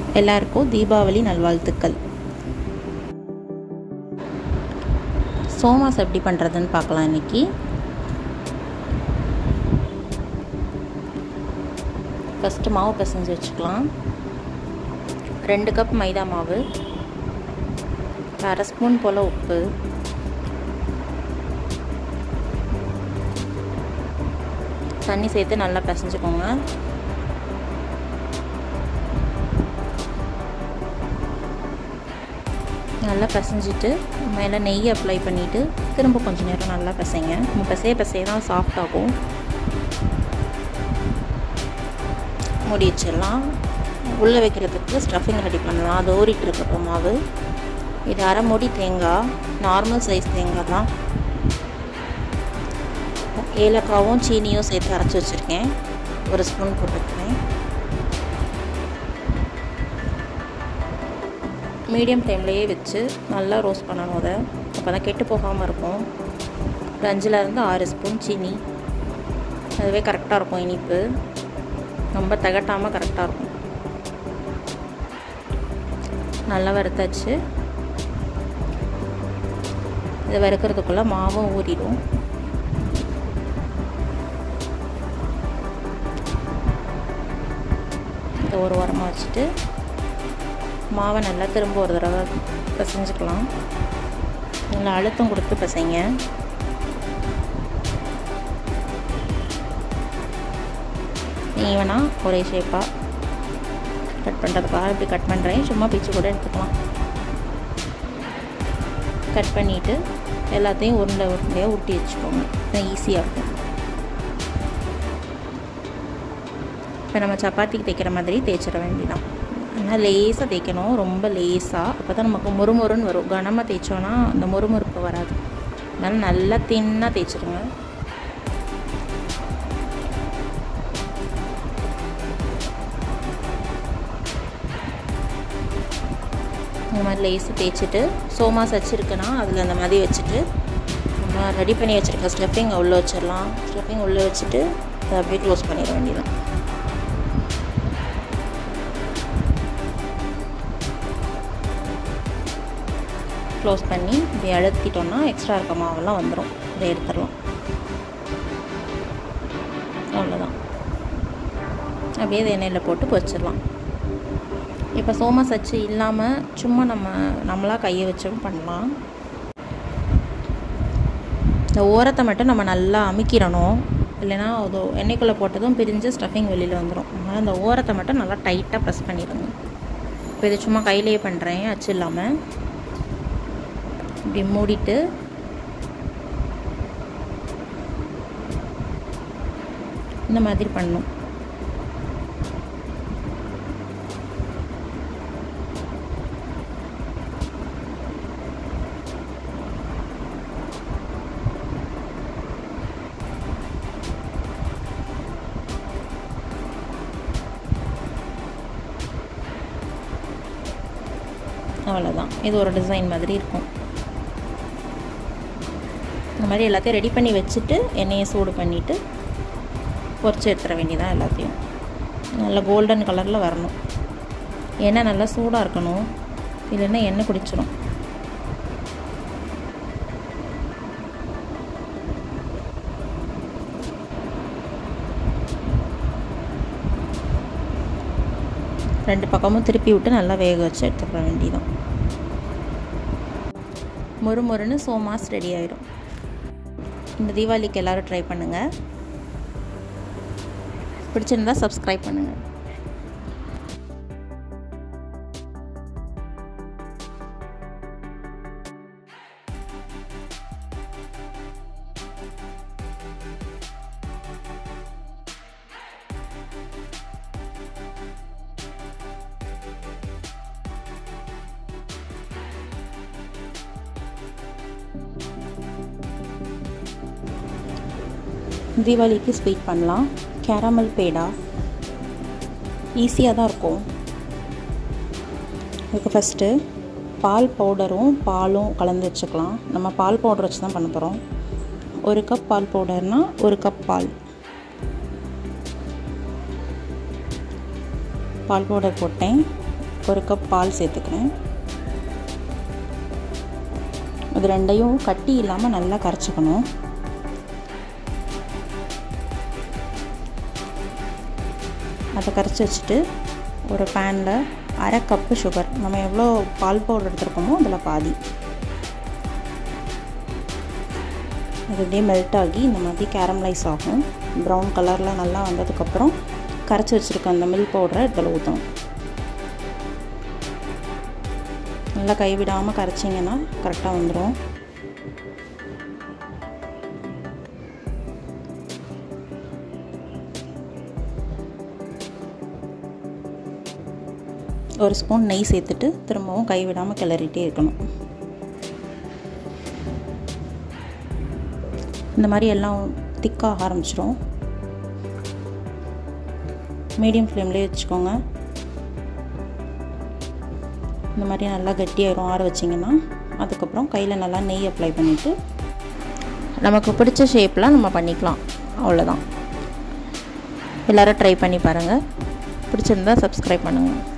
எல்லாருக்கும் தீபாவளி நல்வாழ்த்துக்கள் சோமாஸ் எப்படி பண்ணுறதுன்னு பார்க்கலாம் இன்றைக்கி ஃபஸ்ட்டு மாவு பிசைஞ்சு வச்சுக்கலாம் ரெண்டு கப் மைதா மாவு அரை ஸ்பூன் போல் உப்பு தண்ணி சேர்த்து நல்லா பிசைஞ்சுக்கோங்க நல்லா பிசைஞ்சிட்டு மேலே நெய் அப்ளை பண்ணிவிட்டு திரும்ப கொஞ்சம் நேரம் நல்லா பிசைங்க நம்ம பிசைய பிசைய தான் சாஃப்ட் ஆகும் மூடி வச்சிடலாம் உள்ளே வைக்கிறதுக்கு ஸ்டஃபிங் ரெடி பண்ணலாம் அது ஓடிட்டு இருக்கட்டும் மாவு இது அரை மூடி தேங்காய் நார்மல் சைஸ் தேங்காய் தான் ஏலக்காவும் சீனியும் சேர்த்து அரைச்சி வச்சுருக்கேன் ஒரு ஸ்பூன் போட்டுருக்கேன் மீடியம் ஃப்ளேம்லேயே வச்சு நல்லா ரோஸ்ட் பண்ணணும் அதை அப்போ தான் கெட்டு போகாமல் இருக்கும் ஒரு அஞ்சுலேருந்து ஆறு ஸ்பூன் சீனி அதுவே கரெக்டாக இருக்கும் இனிப்பு ரொம்ப தகட்டாமல் கரெக்டாக இருக்கும் நல்லா வறுத்தாச்சு இதை வறுக்கிறதுக்குள்ளே மாவும் ஊறிடும் இதை ஒரு வாரமாக வச்சுட்டு மாவை நல்லா திரும்ப ஒரு தடவை பிசைஞ்சுக்கலாம் நல்லா அழுத்தம் கொடுத்து பிசைங்க ஈவனாக ஒரே ஷேப்பாக கட் பண்ணுறதுக்காக இப்படி கட் பண்ணுறேன் சும்மா பிச்சு கூட எடுத்துக்கலாம் கட் பண்ணிவிட்டு எல்லாத்தையும் உருண்டை உருண்டையாக ஊட்டி வச்சுக்கோங்க ஈஸியாக இருக்கும் இப்போ நம்ம சப்பாத்திக்கு தைக்கிற மாதிரி தேய்ச்சிட வேண்டியதான் ஆனால் லேசாக தேய்க்கணும் ரொம்ப லேசாக அப்போ தான் நமக்கு முறுமுறுன்னு வரும் கனமாக தேய்ச்சோன்னா அந்த முறுமுறுப்பு வராது அதனால் நல்லா தின்னாக தேய்ச்சிருங்க இந்த மாதிரி லேஸு தேய்ச்சிட்டு சோமாஸ் வச்சுருக்குன்னா அதில் அந்த மாதிரி வச்சுட்டு நம்ம ரெடி பண்ணி வச்சுருக்க ஸ்டஃபிங் உள்ளே வச்சிடலாம் ஸ்டஃபிங் உள்ளே வச்சுட்டு அதை அப்படியே க்ளோஸ் பண்ணிட வேண்டியதான் க்ளோஸ் பண்ணி இப்படி அழுத்திட்டோம்னா எக்ஸ்ட்ரா இருக்க மாவெல்லாம் வந்துடும் இதை எடுத்துடலாம் அவ்வளோதான் அப்படியே இதை எண்ணெயில் போட்டு பொரிச்சிடலாம் இப்போ சோமஸ் அச்சு இல்லாமல் சும்மா நம்ம நம்மளாக கையை வச்சும் பண்ணலாம் இந்த ஓரத்தை மட்டும் நம்ம நல்லா அமுக்கிடணும் இல்லைனா அது எண்ணெய்க்குள்ளே போட்டதும் பிரிஞ்சு ஸ்டஃபிங் வெளியில் வந்துடும் அதனால் அந்த ஓரத்தை மட்டும் நல்லா டைட்டாக ப்ரெஸ் பண்ணிடுங்க இப்போ இது சும்மா கையிலேயே பண்ணுறேன் அச்சு இல்லாமல் இப்படி மூடிட்டு இந்த மாதிரி பண்ணும் அவ்வளோதான் இது ஒரு டிசைன் மாதிரி இருக்கும் இந்த மாதிரி எல்லாத்தையும் ரெடி பண்ணி வச்சுட்டு எண்ணெயை சூடு பண்ணிவிட்டு பொரிச்சு எடுத்துட வேண்டியதான் எல்லாத்தையும் நல்லா கோல்டன் கலரில் வரணும் எண்ணெய் நல்லா சூடாக இருக்கணும் இல்லைன்னா எண்ணெய் குடிச்சிடும் ரெண்டு பக்கமும் திருப்பி விட்டு நல்லா வேக வச்சு எடுத்துக்க வேண்டியதான் மொறு மொறுன்னு சோமாஸ் ரெடி ஆயிடும் இந்த தீபாவளிக்கு எல்லோரும் ட்ரை பண்ணுங்கள் பிடிச்சிருந்தா சப்ஸ்கிரைப் பண்ணுங்கள் தீபாவளிக்கு ஸ்வீட் பண்ணலாம் கேரமல் பேடா ஈஸியாக தான் இருக்கும் இதுக்கு ஃபஸ்ட்டு பால் பவுடரும் பாலும் கலந்து வச்சுக்கலாம் நம்ம பால் பவுடர் வச்சு தான் பண்ண போகிறோம் ஒரு கப் பால் பவுடர்னால் ஒரு கப் பால் பால் பவுடர் போட்டேன் ஒரு கப் பால் சேர்த்துக்கிறேன் இது ரெண்டையும் கட்டி இல்லாமல் நல்லா கரைச்சிக்கணும் அதை கரைச்சி வச்சுட்டு ஒரு பேனில் அரை கப்பு சுகர் நம்ம எவ்வளோ பால் பவுடர் எடுத்துருக்கோமோ அதில் பாதி அது அப்படியே மெல்ட் ஆகி இந்த மாதிரி கேரமலைஸ் ஆகும் ப்ரௌன் கலரில் நல்லா வந்ததுக்கப்புறம் கரைச்சி வச்சுருக்க அந்த மில்க் பவுடரை இதில் ஊற்றணும் நல்லா கைவிடாமல் கரைச்சிங்கன்னா கரெக்டாக வந்துடும் ஒரு ஸ்பூன் நெய் சேர்த்துட்டு திரும்பவும் கைவிடாமல் கிளறிட்டே இருக்கணும் இந்த மாதிரி எல்லாம் திக்காக ஆரம்பிச்சிரும் மீடியம் ஃப்ளேம்லேயே வச்சுக்கோங்க இந்த மாதிரி நல்லா கட்டியாயிரும் ஆற வச்சிங்கன்னா அதுக்கப்புறம் கையில் நல்லா நெய் அப்ளை பண்ணிவிட்டு நமக்கு பிடிச்ச ஷேப்பில் நம்ம பண்ணிக்கலாம் அவ்வளோதான் எல்லோரும் ட்ரை பண்ணி பாருங்கள் பிடிச்சிருந்தா சப்ஸ்கிரைப் பண்ணுங்கள்